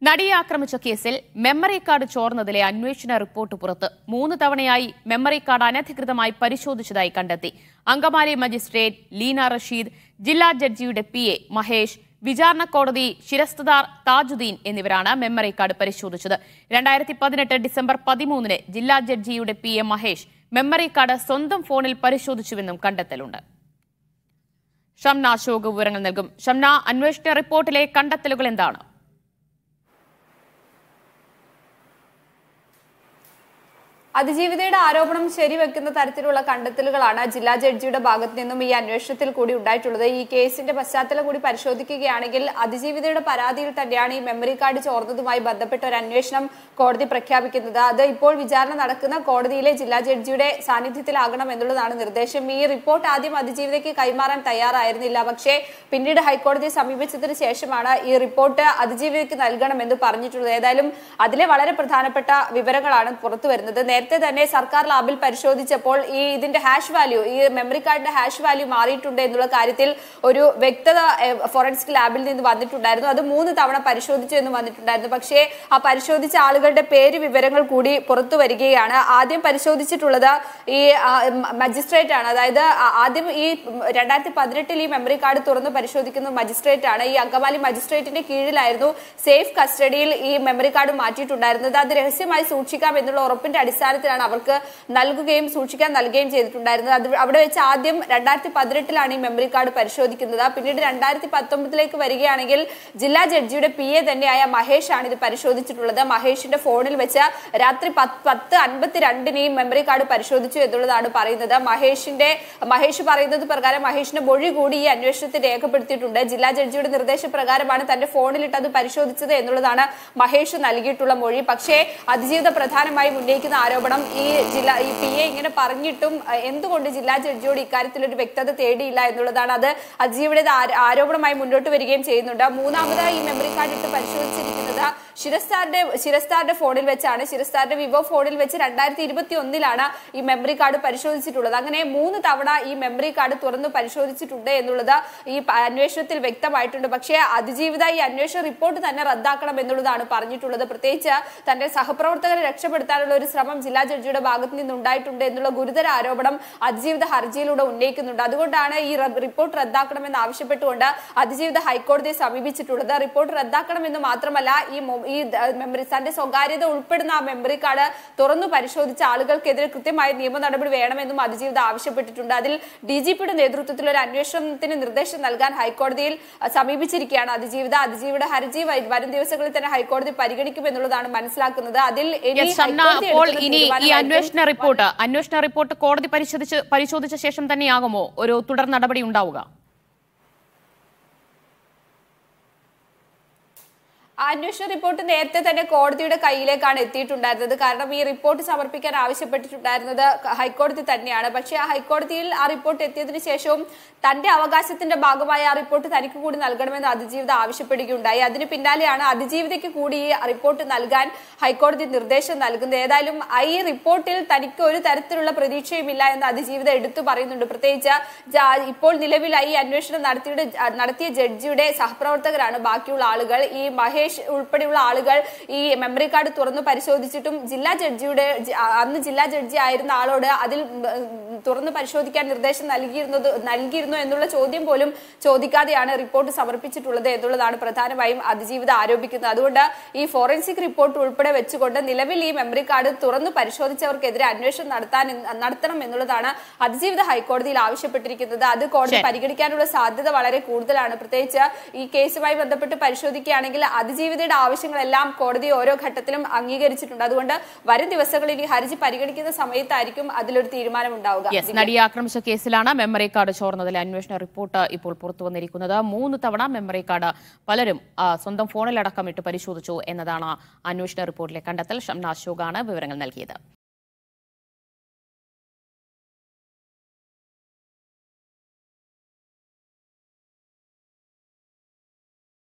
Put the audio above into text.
നടിയെ ആക്രമിച്ച കേസിൽ മെമ്മറി കാർഡ് ചോർന്നതിലെ അന്വേഷണ റിപ്പോർട്ട് പുറത്ത് മൂന്ന് തവണയായി മെമ്മറി കാർഡ് അനധികൃതമായി പരിശോധിച്ചതായി കണ്ടെത്തി അങ്കമാലി മജിസ്ട്രേറ്റ് ലീന റഷീദ് ജില്ലാ ജഡ്ജിയുടെ പി എ മഹേഷ് വിചാരണ കോടതി ശിരസ്തദാർ താജുദ്ദീൻ എന്നിവരാണ് മെമ്മറി കാർഡ് പരിശോധിച്ചത് രണ്ടായിരത്തി പതിനെട്ട് ഡിസംബർ പതിമൂന്നിന് ജില്ലാ ജഡ്ജിയുടെ P A Mahesh memory card സ്വന്തം ഫോണിൽ പരിശോധിച്ചുവെന്നും കണ്ടെത്തലുണ്ട് ഷംന അശോക് വിവരങ്ങൾ നൽകും ഷംന അന്വേഷണ റിപ്പോർട്ടിലെ കണ്ടെത്തലുകൾ എന്താണ് അതിജീവിതയുടെ ആരോപണം ശരിവെക്കുന്ന തരത്തിലുള്ള കണ്ടെത്തലുകളാണ് ജില്ലാ ജഡ്ജിയുടെ ഭാഗത്തു നിന്നും ഈ അന്വേഷണത്തിൽ കൂടി ഉണ്ടായിട്ടുള്ളത് ഈ കേസിന്റെ പശ്ചാത്തലം കൂടി പരിശോധിക്കുകയാണെങ്കിൽ അതിജീവിതയുടെ പരാതിയിൽ തന്നെയാണ് ഈ മെമ്മറി കാർഡ് ചോർന്നതുമായി ബന്ധപ്പെട്ട ഒരു അന്വേഷണം കോടതി പ്രഖ്യാപിക്കുന്നത് അത് ഇപ്പോൾ വിചാരണ നടക്കുന്ന കോടതിയിലെ ജില്ലാ ജഡ്ജിയുടെ സാന്നിധ്യത്തിലാകണം എന്നുള്ളതാണ് നിർദ്ദേശം ഈ റിപ്പോർട്ട് ആദ്യം അതിജീവിതയ്ക്ക് കൈമാറാൻ തയ്യാറായിരുന്നില്ല പക്ഷേ പിന്നീട് ഹൈക്കോടതിയെ സമീപിച്ചതിന് ശേഷമാണ് ഈ റിപ്പോർട്ട് അതിജീവിതയ്ക്ക് നൽകണമെന്ന് പറഞ്ഞിട്ടുള്ളത് ഏതായാലും അതിലെ വളരെ പ്രധാനപ്പെട്ട വിവരങ്ങളാണ് പുറത്തു വരുന്നത് നേരത്തെ തന്നെ സർക്കാർ ലാബിൽ പരിശോധിച്ചപ്പോൾ ഈ ഇതിന്റെ ഹാഷ് വാല്യൂ ഈ മെമ്മറി കാർഡിന്റെ ഹാഷ് വാല്യൂ മാറിയിട്ടുണ്ട് എന്നുള്ള കാര്യത്തിൽ ഒരു വ്യക്തത ഫോറൻസിക് ലാബിൽ നിന്ന് വന്നിട്ടുണ്ടായിരുന്നു അത് മൂന്ന് തവണ പരിശോധിച്ചു എന്ന് വന്നിട്ടുണ്ടായിരുന്നു പക്ഷേ ആ പരിശോധിച്ച ആളുകളുടെ പേര് വിവരങ്ങൾ കൂടി പുറത്തു വരികയാണ് ആദ്യം പരിശോധിച്ചിട്ടുള്ളത് ഈ മജിസ്ട്രേറ്റ് ആണ് അതായത് ആ- ആദ്യം ഈ രണ്ടായിരത്തി പതിനെട്ടിൽ ഈ മെമ്മറി കാർഡ് തുറന്ന് പരിശോധിക്കുന്ന മജിസ്ട്രേറ്റ് ആണ് ഈ അങ്കമാലി മജിസ്ട്രേറ്റിന്റെ കീഴിലായിരുന്നു സേഫ് കസ്റ്റഡിയിൽ ഈ മെമ്മറി കാർഡ് മാറ്റിയിട്ടുണ്ടായിരുന്നത് അത് രഹസ്യമായി സൂക്ഷിക്കാം എന്നുള്ള ഉറപ്പിന്റെ അടിസ്ഥാനത്തിലാണ് അവർക്ക് നൽകുകയും സൂക്ഷിക്കാൻ നൽകുകയും ചെയ്തിട്ടുണ്ടായിരുന്നത് അത് അവിടെ വെച്ച് ആദ്യം രണ്ടായിരത്തി പതിനെട്ടിലാണ് ഈ മെമ്മറി കാർഡ് പരിശോധിക്കുന്നത് പിന്നീട് രണ്ടായിരത്തി പത്തൊമ്പതിലേക്ക് വരികയാണെങ്കിൽ ജില്ലാ ജഡ്ജിയുടെ പി എ തന്നെയായ മഹേഷ് ആണ് ഇത് പരിശോധിച്ചിട്ടുള്ളത് മഹേഷിന്റെ ഫോണിൽ വെച്ച് രാത്രി പത്ത് പത്ത് അൻപത്തിരണ്ടിന് ഈ മെമ്മറി കാർഡ് പരിശോധിച്ചു എന്നുള്ളതാണ് പറയുന്നത് മഹേഷിന്റെ മഹേഷ് പറയുന്നത് പ്രകാരം മഹേഷിന്റെ മൊഴി കൂടി ഈ അന്വേഷണത്തിൽ രേഖപ്പെടുത്തിയിട്ടുണ്ട് ജില്ലാ ജഡ്ജിയുടെ നിർദ്ദേശപ്രകാരമാണ് തന്റെ ഫോണിലിട്ട് അത് പരിശോധിച്ചത് എന്നുള്ളതാണ് മഹേഷ് നൽകിയിട്ടുള്ള മൊഴി പക്ഷേ അതിജീവിത പ്രധാനമായും ഉന്നയിക്കുന്ന ആരോപണം ഈ ജില്ലാ ഈ പി എ ഇങ്ങനെ പറഞ്ഞിട്ടും അഹ്, എന്തുകൊണ്ട് ജില്ലാ ജഡ്ജിയോട് ഇക്കാര്യത്തിൽ ഒരു വ്യക്തത തേടിയില്ല എന്നുള്ളതാണ് അത് അതിജീവിയുടെ ആരോപണമായി മുന്നോട്ട് വരികയും ചെയ്യുന്നുണ്ട് മൂന്നാമതായി ഈ മെമ്മറി കാർഡ് ഇട്ട് പരിശോധിച്ചിരിക്കുന്നത് ശിരസ്താറിന്റെ ശിരസ്താറിന്റെ ഫോണിൽ വെച്ചാണ് ശിരസ്താറിന്റെ വിവോ ഫോണിൽ വെച്ച് രണ്ടായിരത്തി ഇരുപത്തി ഒന്നിലാണ് ഈ മെമ്മറി കാർഡ് പരിശോധിച്ചിട്ടുള്ളത് അങ്ങനെ മൂന്ന് തവണ ഈ മെമ്മറി കാർഡ് തുറന്ന് പരിശോധിച്ചിട്ടുണ്ട് എന്നുള്ളത് ഈ പ- അന്വേഷണത്തിൽ വ്യക്തമായിട്ടുണ്ട് പക്ഷേ അതിജീവിത ഈ അന്വേഷണ റിപ്പോർട്ട് തന്നെ റദ്ദാക്കണം എന്നുള്ളതാണ് പറഞ്ഞിട്ടുള്ളത് പ്രത്യേകിച്ച് തന്റെ സഹപ്രവർത്തകരെ രക്ഷപ്പെടുത്താനുള്ള ഒരു ശ്രമം ജില്ലാ ജഡ്ജിയുടെ ഭാഗത്ത് നിന്നുണ്ടായിട്ടുണ്ട് എന്നുള്ള ഗുരുതര ആരോപണം അതിജീവിത ഹർജിയിലൂടെ ഉന്നയിക്കുന്നുണ്ട് അതുകൊണ്ടാണ് ഈ റ- റിപ്പോർട്ട് റദ്ദാക്കണമെന്ന് ആവശ്യപ്പെട്ടുകൊണ്ട് അതിജീവിത ഹൈക്കോടതിയെ സമീപിച്ചിട്ടുള്ളത് റിപ്പോർട്ട് റദ്ദാക്കണമെന്ന് മാത്രമല്ല ഈ മൊ- ഈ ദ- മെമ്മറി തന്റെ സ്വകാര്യത ഉൾപ്പെടുന്ന ആ മെമ്മറി കാർഡ് തുറന്നു പരിശോധിച്ച ആളുകൾക്കെതിരെ കൃത്യമായ നിയമ നടപടി വേണമെന്നും അതിജീവിത ആവശ്യപ്പെട്ടിട്ടുണ്ട് അതിൽ ഡി ജി പിയുടെ നേതൃത്വത്തിൽ ഒരു അന്വേഷണത്തിന് നിർദ്ദേശം നൽകാൻ ഹൈക്കോടതിയിൽ അഹ്, സമീപിച്ചിരിക്കുകയാണ് അതിജീവിത അതിജീവിയുടെ ഹർജി വ- വരും ദിവസങ്ങളിൽ തന്നെ ഹൈക്കോടതി പരിഗണിക്കുമെന്നുള്ളതാണ് മനസ്സിലാക്കുന്നത് അതിൽ ഇനി യെസ്, ഷംന, ഹൈക്കോടതി അപ്പോൾ എടുക്കുന്ന ഇനി ഈ തീരുമാനമായിരിക്കും അന്വേഷണ റിപ്പോർട്ട് അന്വേഷണ റിപ്പോർട്ട് കോടതി പരിശോധിച്ച് പരിശോധിച്ച ശേഷം തന്നെയാകുമോ ഒരു തുടർ നടപടി ഉണ്ടാവുക ആ അന്വേഷണ റിപ്പോർട്ട് നേരത്തെ തന്നെ കോടതിയുടെ കയ്യിലേക്കാണ് എത്തിയിട്ടുണ്ടായിരുന്നത് കാരണം ഈ റിപ്പോർട്ട് സമർപ്പിക്കാൻ ആവശ്യപ്പെട്ടിട്ടുണ്ടായിരുന്നത് ഹൈക്കോടതി തന്നെയാണ് പക്ഷേ ആ ഹൈക്കോടതിയിൽ ആ റിപ്പോർട്ട് എത്തിയതിനു ശേഷവും തന്റെ അവകാശത്തിന്റെ ഭാഗമായ ആ റിപ്പോർട്ട് തനിക്ക് കൂടി നൽകണമെന്ന് അതിജീവിത ആവശ്യപ്പെടുകയുണ്ടായി അതിന് പിന്നാലെയാണ് അതിജീവിതയ്ക്ക് കൂടി ഈ റിപ്പോർട്ട് നൽകാൻ ഹൈക്കോടതി നിർദ്ദേശം നൽകുന്നത് ഏതായാലും ആ ഈ റിപ്പോർട്ടിൽ തനിക്ക് ഒരു തരത്തിലുള്ള പ്രതീക്ഷയുമില്ല എന്ന് അതിജീവിത എടുത്തു പറയുന്നുണ്ട് പ്രത്യേകിച്ച് ജാ- ഇപ്പോൾ നിലവിലായി ഈ അന്വേഷണം നടത്തിയുടെ നടത്തിയ ജഡ്ജിയുടെ സഹപ്രവർത്തകരാണ് ബാക്കിയുള്ള ആളുകൾ ഈ മഹേഷ് ഉൾപ്പെടെയുള്ള ആളുകൾ ഈ മെമ്മറി കാർഡ് തുറന്നു പരിശോധിച്ചിട്ടും ജില്ലാ ജഡ്ജിയുടെ ജ- അന്ന് ജില്ലാ ജഡ്ജി ആയിരുന്ന ആളോട് അതിൽ ഉം, തുറന്നു പരിശോധിക്കാൻ നിർദ്ദേശം നൽകിയിരുന്നത് നൽകിയിരുന്നു എന്നുള്ള ചോദ്യം പോലും ചോദിക്കാതെയാണ് റിപ്പോർട്ട് സമർപ്പിച്ചിട്ടുള്ളത് എന്നുള്ളതാണ് പ്രധാനമായും അതിജീവിത ആരോപിക്കുന്നത് അതുകൊണ്ട് ഈ ഫോറൻസിക് റിപ്പോർട്ട് ഉൾപ്പെടെ വെച്ചുകൊണ്ട് നിലവിൽ ഈ മെമ്മറി കാർഡ് തുറന്നു പരിശോധിച്ചവർക്കെതിരെ അന്വേഷണം നടത്താൻ നടത്തണം എന്നുള്ളതാണ് അതിജീവിത ഹൈക്കോടതിയിൽ ആവശ്യപ്പെട്ടിരിക്കുന്നത് അത് കോടതി ശരി. പരിഗണിക്കാനുള്ള സാധ്യത വളരെ കൂടുതലാണ് പ്രത്യേകിച്ച് ഈ കേസുമായി ബന്ധപ്പെട്ട് പരിശോധിക്കുകയാണെങ്കിൽ അതിജീവിതയുടെ ആവശ്യങ്ങളെല്ലാം കോടതി ഓരോ ഘട്ടത്തിലും അംഗീകരിച്ചിട്ടുണ്ട് അതുകൊണ്ട് വരും ദിവസങ്ങളിൽ ഈ ഹർജി പരിഗണിക്കുന്ന സമയത്തായിരിക്കും അതിലൊരു തീരുമാനം ഉണ്ടാവുക യെസ് നടിയെ ആക്രമിച്ച കേസിലാണ് മെമ്മറി കാർഡ് ചോർന്നതിലെ അന്വേഷണ റിപ്പോർട്ട് ഇപ്പോൾ പുറത്തു വന്നിരിക്കുന്നത് മൂന്ന് തവണ മെമ്മറി കാർഡ് പലരും ആ, സ്വന്തം ഫോണിലടക്കം ഇട്ട് പരിശോധിച്ചു എന്നതാണ് അന്വേഷണ റിപ്പോർട്ടിലെ കണ്ടെത്തൽ ഷംന അശോകാണ് വിവരങ്ങൾ നൽകിയത്